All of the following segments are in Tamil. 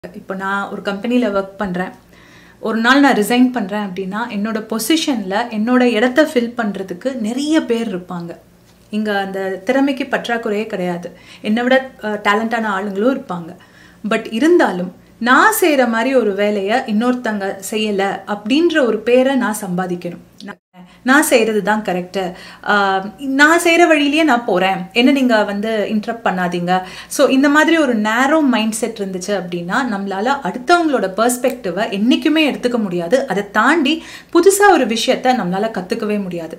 இப்போ நான் ஒரு கம்பெனியில் ஒர்க் பண்ணுறேன் ஒரு நாள் நான் ரிசைன் பண்ணுறேன் அப்படின்னா என்னோட பொசிஷனில் என்னோட இடத்த ஃபில் பண்ணுறதுக்கு நிறைய பேர் இருப்பாங்க இங்கே அந்த திறமைக்கு பற்றாக்குறையே கிடையாது என்னை விட டேலண்டான ஆளுங்களும் இருப்பாங்க பட் இருந்தாலும் நான் செய்கிற மாதிரி ஒரு வேலையை இன்னொருத்தங்க செய்யலை அப்படின்ற ஒரு பேரை நான் சம்பாதிக்கணும் நான் நான் செய்கிறது தான் கரெக்டு நான் செய்கிற வழியிலேயே நான் போகிறேன் என்ன நீங்கள் வந்து இன்ட்ரப்ட் பண்ணாதீங்க ஸோ இந்த மாதிரி ஒரு நேரோ மைண்ட் செட் இருந்துச்சு அப்படின்னா நம்மளால் அடுத்தவங்களோட பெர்ஸ்பெக்டிவை என்றைக்குமே எடுத்துக்க முடியாது அதை தாண்டி புதுசாக ஒரு விஷயத்த நம்மளால் கற்றுக்கவே முடியாது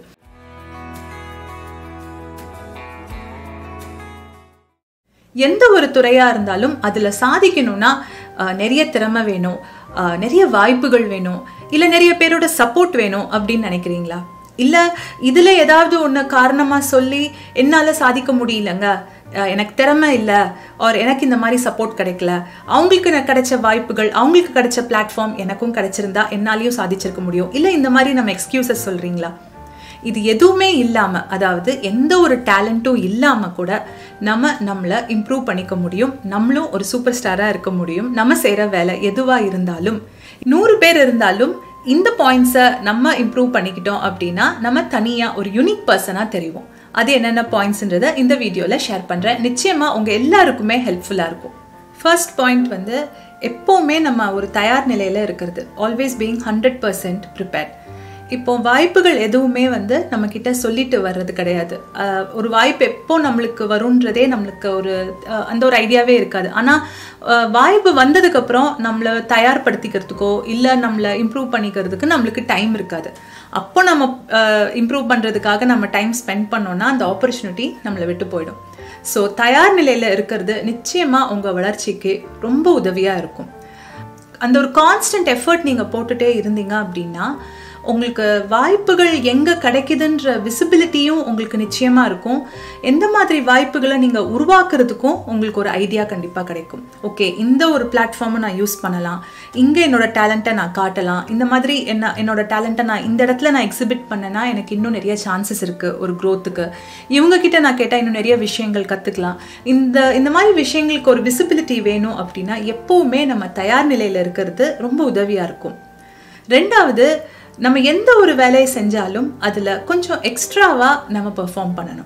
எந்த ஒரு துறையாக இருந்தாலும் அதில் சாதிக்கணும்னா நிறைய திறமை வேணும் நிறைய வாய்ப்புகள் வேணும் இல்லை நிறைய பேரோட சப்போர்ட் வேணும் அப்படின்னு நினைக்கிறீங்களா இல்லை இதில் ஏதாவது ஒன்று காரணமாக சொல்லி என்னால் சாதிக்க முடியலங்க எனக்கு திறமை இல்லை ஆர் எனக்கு இந்த மாதிரி சப்போர்ட் கிடைக்கல அவங்களுக்கு கிடைச்ச வாய்ப்புகள் அவங்களுக்கு கிடைச்ச பிளாட்ஃபார்ம் எனக்கும் கிடைச்சிருந்தா என்னாலையும் சாதிச்சிருக்க முடியும் இல்லை இந்த மாதிரி நம்ம எக்ஸ்கியூசஸ் சொல்கிறீங்களா இது எதுவுமே இல்லாமல் அதாவது எந்த ஒரு டேலண்ட்டும் இல்லாமல் கூட நம்ம நம்மளை இம்ப்ரூவ் பண்ணிக்க முடியும் நம்மளும் ஒரு சூப்பர் ஸ்டாராக இருக்க முடியும் நம்ம செய்கிற வேலை எதுவாக இருந்தாலும் நூறு பேர் இருந்தாலும் இந்த பாயிண்ட்ஸை நம்ம இம்ப்ரூவ் பண்ணிக்கிட்டோம் அப்படின்னா நம்ம தனியாக ஒரு யூனிக் பர்சனாக தெரியும் அது என்னென்ன பாயிண்ட்ஸ்ன்றதை இந்த வீடியோவில் ஷேர் பண்ணுறேன் நிச்சயமாக உங்கள் எல்லாருக்குமே ஹெல்ப்ஃபுல்லாக இருக்கும் ஃபர்ஸ்ட் பாயிண்ட் வந்து எப்போவுமே நம்ம ஒரு தயார் நிலையில் இருக்கிறது always being hundred percent prepared இப்போ வாய்ப்புகள் எதுவுமே வந்து நம்ம கிட்ட சொல்லிட்டு வர்றது கிடையாது ஒரு வாய்ப்பு எப்போ நம்மளுக்கு வரும்ன்றதே நம்மளுக்கு ஒரு அந்த ஒரு ஐடியாவே இருக்காது ஆனால் வாய்ப்பு வந்ததுக்கப்புறம் நம்மளை தயார்படுத்திக்கிறதுக்கோ இல்லை நம்மளை இம்ப்ரூவ் பண்ணிக்கிறதுக்கு நம்மளுக்கு டைம் இருக்காது அப்போ நம்ம இம்ப்ரூவ் பண்ணுறதுக்காக நம்ம டைம் ஸ்பெண்ட் பண்ணோன்னா அந்த ஆப்பர்ச்சுனிட்டி நம்மளை விட்டு போயிடும் ஸோ தயார் நிலையில் இருக்கிறது நிச்சயமாக உங்கள் வளர்ச்சிக்கு ரொம்ப உதவியாக இருக்கும் அந்த ஒரு கான்ஸ்டன்ட் எஃபர்ட் நீங்கள் போட்டுகிட்டே இருந்தீங்க அப்படின்னா உங்களுக்கு வாய்ப்புகள் எங்கே கிடைக்குதுன்ற விசிபிலிட்டியும் உங்களுக்கு நிச்சயமாக இருக்கும் எந்த மாதிரி வாய்ப்புகளை நீங்கள் உருவாக்குறதுக்கும் உங்களுக்கு ஒரு ஐடியா கண்டிப்பாக கிடைக்கும் ஓகே இந்த ஒரு பிளாட்ஃபார்மை நான் யூஸ் பண்ணலாம் இங்கே என்னோட டேலண்ட்டை நான் காட்டலாம் இந்த மாதிரி என்ன என்னோட டேலண்ட்டை நான் இந்த இடத்துல நான் எக்ஸிபிட் பண்ணேன்னா எனக்கு இன்னும் நிறைய சான்சஸ் இருக்குது ஒரு க்ரோத்துக்கு இவங்கக்கிட்ட நான் கேட்டால் இன்னும் நிறைய விஷயங்கள் கற்றுக்கலாம் இந்த இந்த மாதிரி விஷயங்களுக்கு ஒரு விசிபிலிட்டி வேணும் அப்படின்னா எப்போவுமே நம்ம தயார் நிலையில் இருக்கிறது ரொம்ப உதவியாக இருக்கும் ரெண்டாவது நம்ம எந்த ஒரு வேலையை செஞ்சாலும் அதில் கொஞ்சம் எக்ஸ்ட்ராவாக நம்ம பெர்ஃபார்ம் பண்ணணும்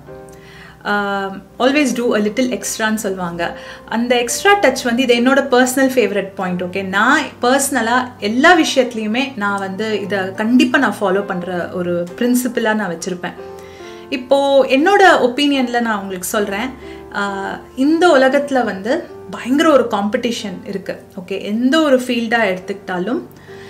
ஆல்வேஸ் டூ அ லிட்டில் எக்ஸ்ட்ரான்னு சொல்லுவாங்க அந்த எக்ஸ்ட்ரா டச் வந்து இது என்னோட பர்சனல் ஃபேவரட் பாயிண்ட் ஓகே நான் பர்சனலாக எல்லா விஷயத்துலையுமே நான் வந்து இதை கண்டிப்பாக நான் ஃபாலோ பண்ணுற ஒரு பிரின்சிபிளாக நான் வச்சுருப்பேன் இப்போது என்னோட ஒப்பீனியனில் நான் உங்களுக்கு சொல்கிறேன் இந்த உலகத்தில் வந்து பயங்கர ஒரு காம்படிஷன் இருக்குது ஓகே எந்த ஒரு ஃபீல்டாக எடுத்துக்கிட்டாலும்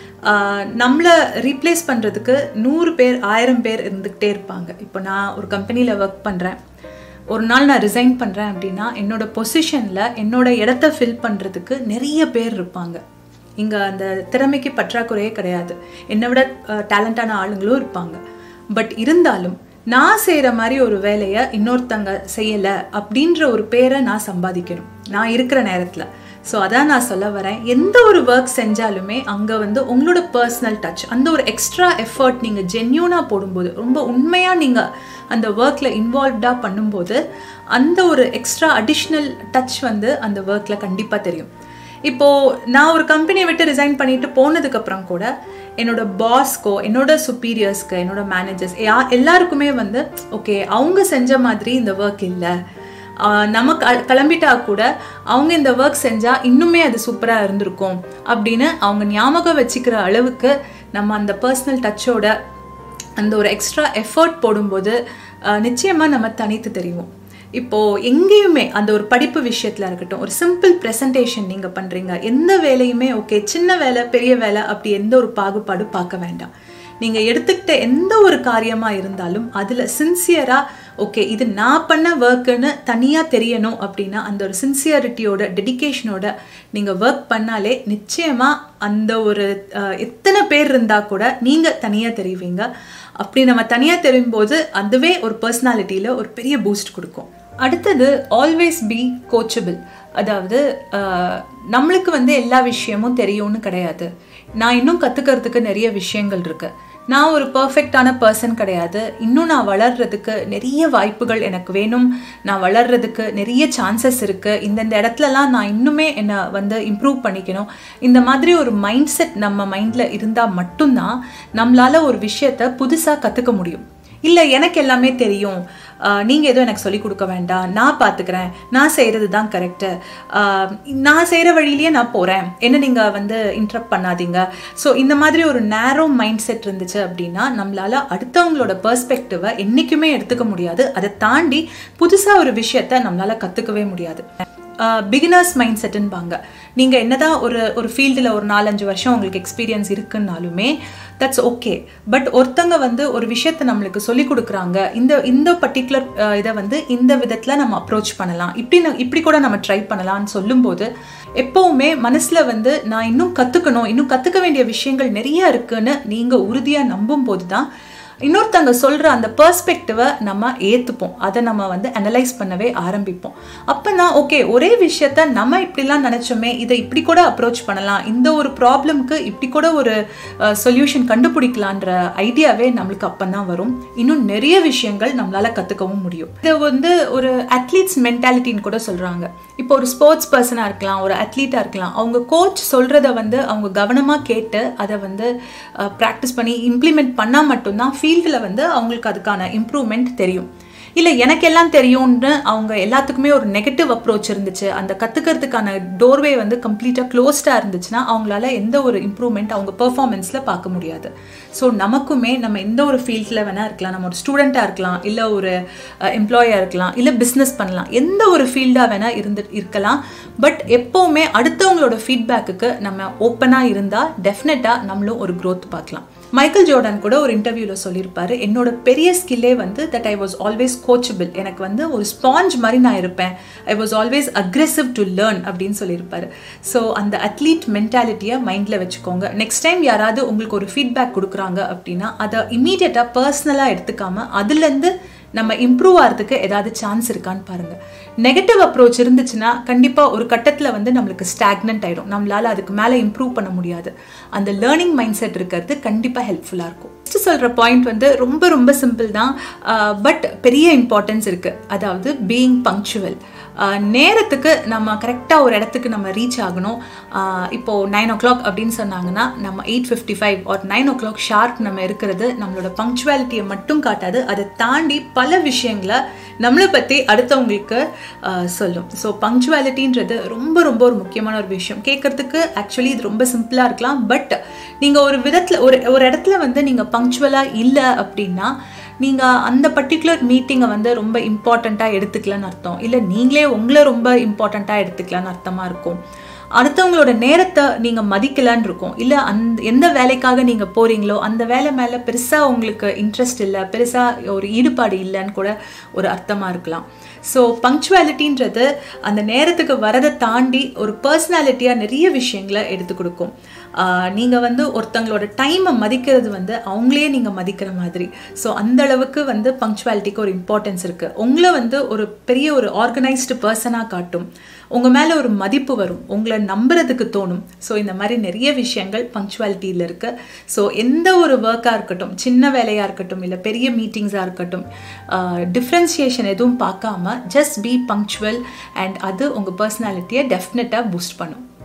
நம்மளை ரீப்ளேஸ் பண்ணுறதுக்கு நூறு பேர் ஆயிரம் பேர் இருந்துக்கிட்டே இருப்பாங்க இப்போ நான் ஒரு கம்பெனியில் ஒர்க் பண்ணுறேன் ஒரு நாள் நான் ரிசைன் பண்ணுறேன் அப்படின்னா என்னோடய பொசிஷனில் என்னோட இடத்த ஃபில் பண்ணுறதுக்கு நிறைய பேர் இருப்பாங்க இங்கே அந்த திறமைக்கு பற்றாக்குறையே கிடையாது என்னை விட டேலண்டான ஆளுங்களும் இருப்பாங்க பட் இருந்தாலும் நான் செய்கிற மாதிரி ஒரு வேலையை இன்னொருத்தங்க செய்யலை அப்படின்ற ஒரு பேரை நான் சம்பாதிக்கணும் நான் இருக்கிற நேரத்தில் ஸோ அதான் நான் சொல்ல வரேன் எந்த ஒரு ஒர்க் செஞ்சாலுமே அங்கே வந்து உங்களோட பர்சனல் டச் அந்த ஒரு எக்ஸ்ட்ரா எஃபர்ட் நீங்கள் ஜென்யூனாக போடும்போது ரொம்ப உண்மையாக நீங்கள் அந்த ஒர்க்கில் இன்வால்வ்டாக பண்ணும்போது அந்த ஒரு எக்ஸ்ட்ரா அடிஷ்னல் டச் வந்து அந்த ஒர்க்கில் கண்டிப்பாக தெரியும் இப்போது நான் ஒரு கம்பெனியை விட்டு ரிசைன் பண்ணிட்டு போனதுக்கப்புறம் கூட என்னோட பாஸ்க்கோ என்னோட சுப்பீரியர்ஸ்க்கு என்னோட மேனேஜர்ஸ் யா எல்லாருக்குமே வந்து ஓகே அவங்க செஞ்ச மாதிரி இந்த ஒர்க் இல்லை நம்ம கிளம்பிட்டா கூட அவங்க இந்த ஒர்க் செஞ்சால் இன்னுமே அது சூப்பராக இருந்திருக்கும் அப்படின்னு அவங்க ஞாபகம் வச்சுக்கிற அளவுக்கு நம்ம அந்த பர்சனல் டச்சோட அந்த ஒரு எக்ஸ்ட்ரா எஃபர்ட் போடும்போது நிச்சயமாக நம்ம தனித்து தெரியும் இப்போது எங்கேயுமே அந்த ஒரு படிப்பு விஷயத்தில் இருக்கட்டும் ஒரு சிம்பிள் ப்ரெசன்டேஷன் நீங்கள் பண்ணுறீங்க எந்த வேலையுமே ஓகே சின்ன வேலை பெரிய வேலை அப்படி எந்த ஒரு பாகுபாடு பார்க்க வேண்டாம் நீங்கள் எடுத்துக்கிட்ட எந்த ஒரு காரியமாக இருந்தாலும் அதில் சின்சியராக ஓகே இது நான் பண்ண ஒர்க்குன்னு தனியாக தெரியணும் அப்படின்னா அந்த ஒரு சின்சியரிட்டியோட டெடிக்கேஷனோட நீங்கள் ஒர்க் பண்ணாலே நிச்சயமாக அந்த ஒரு எத்தனை பேர் இருந்தால் கூட நீங்கள் தனியாக தெரிவிங்க அப்படி நம்ம தனியாக தெரியும் போது அதுவே ஒரு பர்சனாலிட்டியில் ஒரு பெரிய பூஸ்ட் கொடுக்கும் அடுத்தது ஆல்வேஸ் பி கோச்சபிள் அதாவது நம்மளுக்கு வந்து எல்லா விஷயமும் தெரியும்னு கிடையாது நான் இன்னும் கற்றுக்கிறதுக்கு நிறைய விஷயங்கள் இருக்குது நான் ஒரு பர்ஃபெக்டான பர்சன் கிடையாது இன்னும் நான் வளர்றதுக்கு நிறைய வாய்ப்புகள் எனக்கு வேணும் நான் வளர்றதுக்கு நிறைய சான்சஸ் இருக்குது இந்தந்த இடத்துலலாம் நான் இன்னுமே என்னை வந்து இம்ப்ரூவ் பண்ணிக்கணும் இந்த மாதிரி ஒரு மைண்ட் செட் நம்ம மைண்டில் இருந்தால் மட்டும்தான் நம்மளால் ஒரு விஷயத்த புதுசாக கற்றுக்க முடியும் இல்லை எனக்கு எல்லாமே தெரியும் நீங்கள் எதுவும் எனக்கு சொல்லிக் கொடுக்க வேண்டாம் நான் பார்த்துக்கிறேன் நான் செய்கிறது தான் கரெக்டு நான் செய்கிற வழியிலேயே நான் போகிறேன் என்ன நீங்கள் வந்து இன்ட்ரப்ட் பண்ணாதீங்க ஸோ இந்த மாதிரி ஒரு நேரோ மைண்ட் செட் இருந்துச்சு அப்படின்னா நம்மளால் அடுத்தவங்களோட பெர்ஸ்பெக்டிவை என்றைக்குமே எடுத்துக்க முடியாது அதை தாண்டி புதுசாக ஒரு விஷயத்த நம்மளால் கற்றுக்கவே முடியாது பிகினர்ஸ் மைண்ட் செட்டுன்பாங்க நீங்கள் என்னதான் ஒரு ஒரு ஃபீல்டில் ஒரு நாலஞ்சு வருஷம் உங்களுக்கு எக்ஸ்பீரியன்ஸ் இருக்குன்னாலுமே தட்ஸ் ஓகே பட் ஒருத்தங்க வந்து ஒரு விஷயத்த நம்மளுக்கு சொல்லி கொடுக்குறாங்க இந்த இந்த பர்டிகுலர் இதை வந்து இந்த விதத்தில் நம்ம அப்ரோச் பண்ணலாம் இப்படி இப்படி கூட நம்ம ட்ரை பண்ணலாம்னு சொல்லும்போது எப்போவுமே மனசில் வந்து நான் இன்னும் கற்றுக்கணும் இன்னும் கற்றுக்க வேண்டிய விஷயங்கள் நிறைய இருக்குன்னு நீங்கள் உறுதியாக நம்பும் போது தான் இன்னொருத்தங்க சொல்கிற அந்த பர்ஸ்பெக்டிவை நம்ம ஏற்றுப்போம் அதை நம்ம வந்து அனலைஸ் பண்ணவே ஆரம்பிப்போம் அப்போ தான் ஓகே ஒரே விஷயத்த நம்ம இப்படிலாம் நினச்சோமே இதை இப்படி கூட அப்ரோச் பண்ணலாம் இந்த ஒரு ப்ராப்ளம்க்கு இப்படி கூட ஒரு சொல்யூஷன் கண்டுபிடிக்கலான்ற ஐடியாவே நம்மளுக்கு அப்போ தான் வரும் இன்னும் நிறைய விஷயங்கள் நம்மளால் கற்றுக்கவும் முடியும் இது வந்து ஒரு அத்லீட்ஸ் மென்டாலிட்டின்னு கூட சொல்கிறாங்க இப்போ ஒரு ஸ்போர்ட்ஸ் பர்சனாக இருக்கலாம் ஒரு அத்லீட்டாக இருக்கலாம் அவங்க கோச் சொல்கிறத வந்து அவங்க கவனமாக கேட்டு அதை வந்து ப்ராக்டிஸ் பண்ணி இம்ப்ளிமெண்ட் பண்ணால் மட்டும்தான் ஃபீல்டில் வந்து அவங்களுக்கு அதுக்கான இம்ப்ரூவ்மெண்ட் தெரியும் இல்லை எனக்கு எல்லாம் தெரியும்னு அவங்க எல்லாத்துக்குமே ஒரு நெகட்டிவ் அப்ரோச் இருந்துச்சு அந்த கற்றுக்கிறதுக்கான டோர்வே வந்து கம்ப்ளீட்டாக க்ளோஸ்டாக இருந்துச்சுன்னா அவங்களால எந்த ஒரு இம்ப்ரூவ்மெண்ட் அவங்க பெர்ஃபார்மன்ஸில் பார்க்க முடியாது ஸோ நமக்குமே நம்ம எந்த ஒரு ஃபீல்டில் வேணால் இருக்கலாம் நம்ம ஒரு ஸ்டூடெண்ட்டாக இருக்கலாம் இல்லை ஒரு எம்ப்ளாயாக இருக்கலாம் இல்லை பிஸ்னஸ் பண்ணலாம் எந்த ஒரு ஃபீல்டாக வேணால் இருந்து இருக்கலாம் பட் எப்போவுமே அடுத்தவங்களோட ஃபீட்பேக்குக்கு நம்ம ஓப்பனாக இருந்தால் டெஃபினட்டாக நம்மளும் ஒரு க்ரோத் பார்க்கலாம் மைக்கேல் ஜோர்டன் கூட ஒரு இன்டர்வியூவில் சொல்லியிருப்பாரு என்னோட பெரிய ஸ்கில்லே வந்து that I was always coachable எனக்கு வந்து ஒரு ஸ்பாஞ்ச் மாதிரி நான் இருப்பேன் I was always aggressive to learn அப்படின்னு சொல்லியிருப்பாரு ஸோ அந்த அத்லீட் மென்டாலிட்டியை மைண்டில் வச்சுக்கோங்க நெக்ஸ்ட் டைம் யாராவது உங்களுக்கு ஒரு ஃபீட்பேக் கொடுக்குறாங்க அப்படின்னா அதை இமீடியட்டாக பர்சனலாக எடுத்துக்காம அதுலேருந்து நம்ம இம்ப்ரூவ் ஆகிறதுக்கு ஏதாவது சான்ஸ் இருக்கான்னு பாருங்கள் நெகட்டிவ் அப்ரோச் இருந்துச்சுன்னா கண்டிப்பாக ஒரு கட்டத்தில் வந்து நம்மளுக்கு ஸ்டாக்னன்ட் ஆகிடும் நம்மளால் அதுக்கு மேலே இம்ப்ரூவ் பண்ண முடியாது அந்த லேர்னிங் மைண்ட் செட் இருக்கிறது கண்டிப்பாக ஹெல்ப்ஃபுல்லாக இருக்கும் ஃபஸ்ட்டு சொல்கிற பாயிண்ட் வந்து ரொம்ப ரொம்ப சிம்பிள் தான் பட் பெரிய இம்பார்ட்டன்ஸ் இருக்குது அதாவது பீயிங் பங்க்சுவல் நேரத்துக்கு நம்ம கரெக்டாக ஒரு இடத்துக்கு நம்ம ரீச் ஆகணும் இப்போது நைன் ஓ கிளாக் அப்படின்னு சொன்னாங்கன்னா நம்ம eight fifty five or nine o'clock sharp நம்ம இருக்கிறது நம்மளோட பங்க்சுவாலிட்டியை மட்டும் காட்டாது அதை தாண்டி பல விஷயங்களை நம்மளை பற்றி அடுத்தவங்களுக்கு சொல்லும் ஸோ பங்க்சுவாலிட்டின்றது ரொம்ப ரொம்ப ஒரு முக்கியமான ஒரு விஷயம் கேட்குறதுக்கு ஆக்சுவலி இது ரொம்ப சிம்பிளாக இருக்கலாம் பட் நீங்கள் ஒரு விதத்தில் ஒரு ஒரு இடத்துல வந்து நீங்கள் பங்க்சுவலாக இல்லை அப்படின்னா நீங்கள் அந்த பர்டிகுலர் மீட்டிங்கை வந்து ரொம்ப இம்பார்ட்டண்ட்டாக எடுத்துக்கலன்னு அர்த்தம் இல்லை நீங்களே உங்களை ரொம்ப இம்பார்ட்டண்ட்டாக எடுத்துக்கலான்னு அர்த்தமாக இருக்கும் அடுத்தவங்களோட நேரத்தை நீங்கள் மதிக்கலான்னு இருக்கும் இல்லை அந்த எந்த வேலைக்காக நீங்கள் போகிறீங்களோ அந்த வேலை மேலே பெருசாக உங்களுக்கு இன்ட்ரெஸ்ட் இல்லை பெருசாக ஒரு ஈடுபாடு இல்லைன்னு கூட ஒரு அர்த்தமாக இருக்கலாம் ஸோ பங்க்சுவாலிட்டின்றது அந்த நேரத்துக்கு வரதை தாண்டி ஒரு பர்சனாலிட்டியாக நிறைய விஷயங்களை எடுத்து கொடுக்கும் நீங்கள் வந்து ஒருத்தங்களோட டைமை மதிக்கிறது வந்து அவங்களே நீங்கள் மதிக்கிற மாதிரி ஸோ அந்த அளவுக்கு வந்து பங்க்சுவாலிட்டிக்கு ஒரு இம்பார்ட்டன்ஸ் இருக்குது உங்களை வந்து ஒரு பெரிய ஒரு ஆர்கனைஸ்டு பர்சனாக காட்டும் உங்கள் மேலே ஒரு மதிப்பு வரும் உங்களை நம்புறதுக்கு தோணும் ஸோ இந்த மாதிரி நிறைய விஷயங்கள் பங்க்சுவாலிட்டியில் இருக்குது ஸோ எந்த ஒரு ஒர்க்காக இருக்கட்டும் சின்ன வேலையாக இருக்கட்டும் இல்லை பெரிய மீட்டிங்ஸாக இருக்கட்டும் டிஃப்ரென்சியேஷன் எதுவும் பார்க்காம ஜஸ்ட் பி பங்க்சுவல் அண்ட் அது உங்கள் பர்சனாலிட்டியை டெஃபினட்டாக பூஸ்ட் பண்ணும்